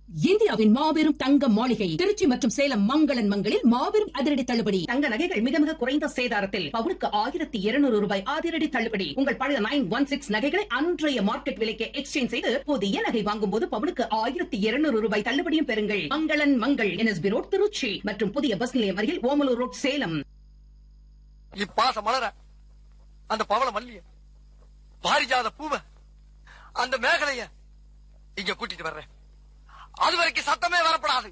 இந்தியாவின் மாபெரும் தங்க மாளிகை திருச்சி மற்றும் சேலம் மங்களன் மங்களில் மாபெரும் அதிரடி தள்ளுபடி தங்க நகைகள் மிக மிக குறைந்த சேதாரத்தில் பவுனுக்கு ஆயிரத்தி இருநூறு ரூபாய் அதிரடி தள்ளுபடி உங்கள் பழைய நைன் ஒன் சிக்ஸ் நகைகளை அன்றைய மார்க்கெட் விலைக்கு எக்ஸ்சேஞ்ச் செய்து புதிய நகை வாங்கும் போது பவுனுக்கு ஆயிரத்தி இருநூறு ரூபாய் தள்ளுபடியும் பெறுங்கள் மங்களன் மங்கள் என்எஸ்பி ரோட் திருச்சி மற்றும் புதிய பஸ் நிலையம் அருகில் ஓமலூர் ரோட் சேலம் இப்பாச மலர அந்த பவள மல்லிய பாரிஜாத பூவ அந்த மேகலைய இங்க கூட்டிட்டு வர்றேன் அது வரைக்கும் சத்தமே வரப்படாது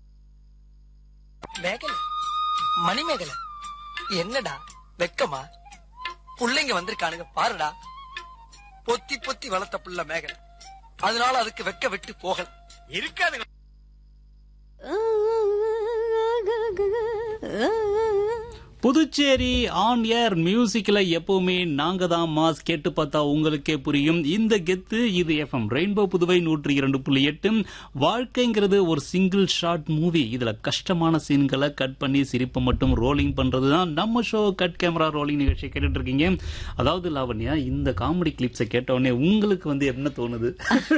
மேகலை மணிமேகலை என்னடா வெக்கமா புள்ளைங்க வந்திருக்கானுங்க பாருடா பொத்தி பொத்தி வளர்த்த புள்ள மேகலை அதனால அதுக்கு வெக்க விட்டு போகல இருக்காது புதுச்சேரி ஆன் ஏர் மியூசிக்ல எப்பவுமே நாங்க தான் மாஸ் கேட்டு பார்த்தா உங்களுக்கே புரியும் இந்த கெத்து இது எஃப்எம் ரெயின்போ புதுவை நூற்றி இரண்டு புள்ளி எட்டு வாழ்க்கைங்கிறது ஒரு சிங்கிள் ஷாட் மூவி இதுல கஷ்டமான சீன்களை கட் பண்ணி சிரிப்பை மட்டும் ரோலிங் பண்றது தான் நம்ம ஷோ கட் கேமரா ரோலிங் நிகழ்ச்சி கேட்டுட்டு இருக்கீங்க அதாவது லாவண்யா இந்த காமெடி கிளிப்ஸை கேட்ட உடனே உங்களுக்கு வந்து என்ன தோணுது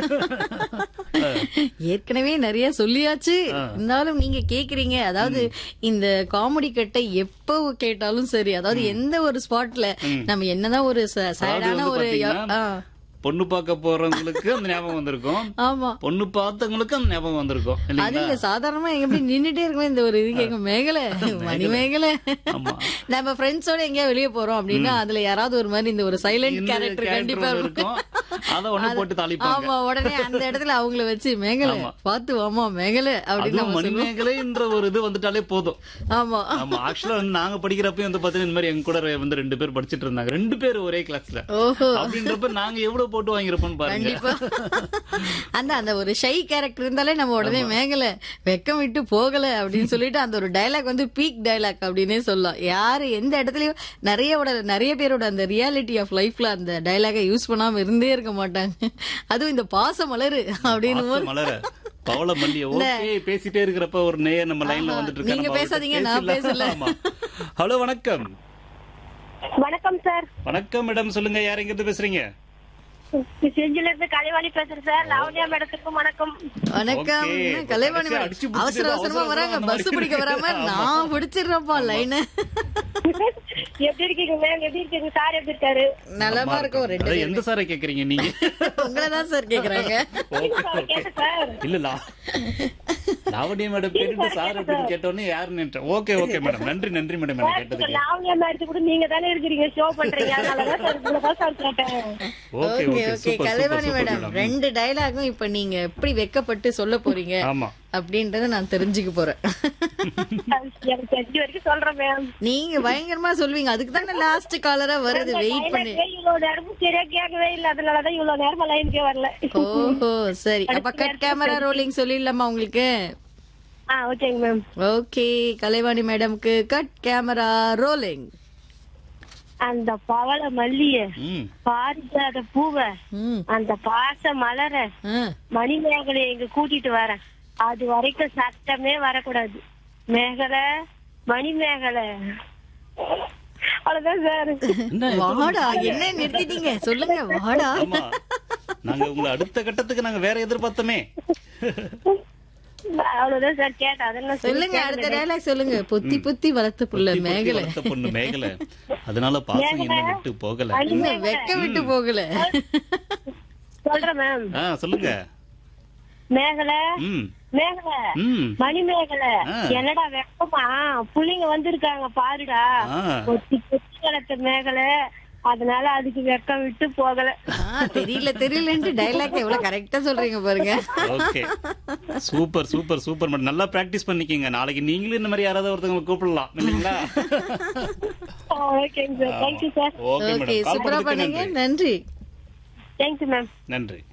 ஏற்கனவே நிறைய சொல்லியாச்சு இருந்தாலும் நீங்க கேக்குறீங்க அதாவது இந்த காமெடி கட்டை எப்போ கேட்டாலும் சரி அதாவது எந்த ஒரு ஸ்பாட்ல நம்ம என்னதான் ஒரு ச- அதாவது சேடான வந்து ஒரு பாத்தீங்கன்னா, ஆ, பொண்ணு பார்க்க போறவங்களுக்கு அந்த ஞாபகம் வந்திருக்கும் ஆமா பொண்ணு பார்த்தவங்களுக்கு அந்த ஞாபகம் வந்திருக்கும் அது இல்லைங்களா இல்ல சாதாரணமா எங்க எப்படி நின்னுட்டே இருக்கும் இந்த ஒரு இது கேட்கும் மேகலை மணி மேகலை ஆமா. நம்ம ஃப்ரெண்ட்ஸோட எங்கேயா வெளியே போறோம் அப்படின்னா அதுல யாராவது ஒரு மாதிரி இந்த ஒரு சைலண்ட் இந்த கேரக்டர் character கண்டிப்பா ஒண்ணு இருக்கும் இருக்கும் அத ஒண்ணு போட்டு தாளிப்பாங்க ஆமா உடனே அந்த இடத்துல அவங்கள வச்சு மேகலை ஆமா. பாத்து வாமா மேகலை அப்படின்னு அதுவும் நம்ம சொல்லுவோம் மணிமேகலைன்ற ஒரு இது வந்துட்டாலே போதும் ஆமா ஆமா ஆக்சுவலா வந்து நாங்க படிக்கிறப்பயும் வந்து பாத்தீங்கன்னா இந்த மாதிரி எங்க கூட வந்து ரெண்டு பேர் படிச்சிட்டு இருந்தாங்க ரெண்டு பேர் ஒரே கிளாஸ்ல ஓஹோ அப்படின்றப்ப நாங்க எவ்வளவு போட்டு வாங்கிருப்போம் பாருங்க கண்டிப்பா அந்த அந்த ஒரு ஷை கேரக்டர் இருந்தாலே நம்ம உடனே மேகல வெக்கம் விட்டு போகல அப்படின்னு சொல்லிட்டு அந்த ஒரு டயலாக் வந்து பீக் டயலாக் அப்படின்னே சொல்லலாம் யாரு எந்த இடத்துலயும் நிறைய நிறைய பேரோட அந்த ரியாலிட்டி ஆஃப் லைஃப்ல அந்த டயலாக யூஸ் பண்ணாம இருந்தே இருக்க மாட்டாங்க அதுவும் இந்த பாச மலரு அப்படின்னு பாச மலர பவள மல்லிய ஓகே பேசிட்டே இருக்கிறப்ப ஒரு நேயர் நம்ம லைன்ல வந்துட்டு இருக்காரு. நீங்க நம்ம அவர்கிட்ட பேசாதீங்க, நான் பேசலாம். பேசல. ஆமா. ஹலோ வணக்கம் வணக்கம் சார் வணக்கம் மேடம் சொல்லுங்க யார் எங்க இருந்து பேசுறீங்க செஞ்சில இருந்து கலைவாணி பேசுறேன் சார் லாவண்யா மேடத்துக்கும் வணக்கம் வணக்கம் Okay. என்ன கலைவாணி கடைசியா மேடம் அடிச்சு பிடிச்சிட்டு அவசர அவசரமா அவசர வராங்க அவசரமா பஸ் அந்த பிடிக்க மாதிரி வராம ஆமா. நான் பிடிச்சிடுறேன்ப்பா லைனு எப்படி இருக்கீங்க மேம் எப்படி இருக்கீங்க சார் எப்படி இருக்காரு நலமா இருக்கும் ரெண்டு அதான் பேரும் எந்த சாரை கேக்குறீங்க நீங்க உங்களதான் சார் கேக்குறாங்க ஓகே ஓகே கேட்டேன் சார் இல்ல லா லாவண்யா மேடம் கேட்டுட்டு சார் அப்படின்னு கேட்டோன்னே யாருன்னு நினைச்சேன் ஓகே ஓகே மேடம் நன்றி நன்றி மேடம் என்ன கேட்டதுக்கு லாவண்யா மேடத்து கூட நீங்க தானே இருக்கிறீங்க ஷோ பண்றீங்க அதனாலதான் சார் உங்களை சார் கேட்டேன் okay okay okay okay super Kalaivani super madam madam ரெண்டு டயலாகும் இப்ப நீங்க எப்படி வெக்கப்பட்டு சொல்ல போறீங்க ஆமா அப்படின்றத நான் தெரிஞ்சுக்க போறேன் எனக்கு தெரிஞ்ச வரைக்கும் சொல்றேன் மேம் நீங்க பயங்கரமா சொல்வீங்க அதுக்கு தானே லாஸ்ட் காலரா வருது வெயிட் பண்ணி இவ்வளவு நேரமும் சரியா கேட்கவே இல்ல அதனாலதான் இவ்வளவு நேரமா லைனுக்கே வரல ஓஹோ சரி அப்ப கட் கேமரா ரோலிங் சொல்லிடலாமா உங்களுக்கு ஆ ஓகேங்க மேம் ஓகே கலைவாணி மேடம்க்கு கட் கேமரா ரோலிங் அந்த பவள மல்லிய ம் பாரிஜாத பூவ ம் அந்த பாச மலர ஆ. மணிமேகலை இங்க கூட்டிட்டு வரேன் அது வரைக்கும் சத்தமே வரக்கூடாது மேகலை மணிமேகலை அவ்வளவுதான் சார் என்ன வாடா என்ன நிறுத்திட்டீங்க சொல்லுங்க வாடா ஆமா நாங்க உங்களை அடுத்த கட்டத்துக்கு நாங்க வேற எதிர்பார்த்தோமே அவ்வளவுதான் சார் கேட்டேன் அதெல்லாம் சொல்லி சொல்லுங்க அடுத்த டயலாக் சொல்லுங்க பொத்தி பொத்தி வளர்த்த புள்ள பொத்தி பொத்தி மேகலை வளர்த்த பொண்ணு மேகலை அதனால பாசம் என்ன விட்டு போகல இன்னும் வெக்க விட்டு போகல சொல்றேன் மேம் ஆ சொல்லுங்க மேகலை ம் மேகலை ம் மணிமேகலை ஆ. என்னடா வெப்பமா புள்ளைங்க வந்திருக்காங்க பாருடா ஆ பொத்தி பொத்தி வளர்த்த மேகலை அதனால அதுக்கு வெக்கம் விட்டு போகல ஆ, தெரியல தெரியலன்ட்டு டைலாக் எவ்வளவு கரெக்டா சொல்றீங்க பாருங்க okay super super super madam நல்லா பிராக்டிஸ் பண்ணிக்கங்க நாளைக்கு நீங்களும் இந்த மாதிரி யாராவது ஒருத்தவங்க கூப்பிடலாம் இல்லைங்களா ஓகேங்க sir thank you sir okay okay madam call சூப்பரா பண்ணதுக்கு பண்ணீங்க நன்றி நன்றி தேங்க்யூ மேம் நன்றி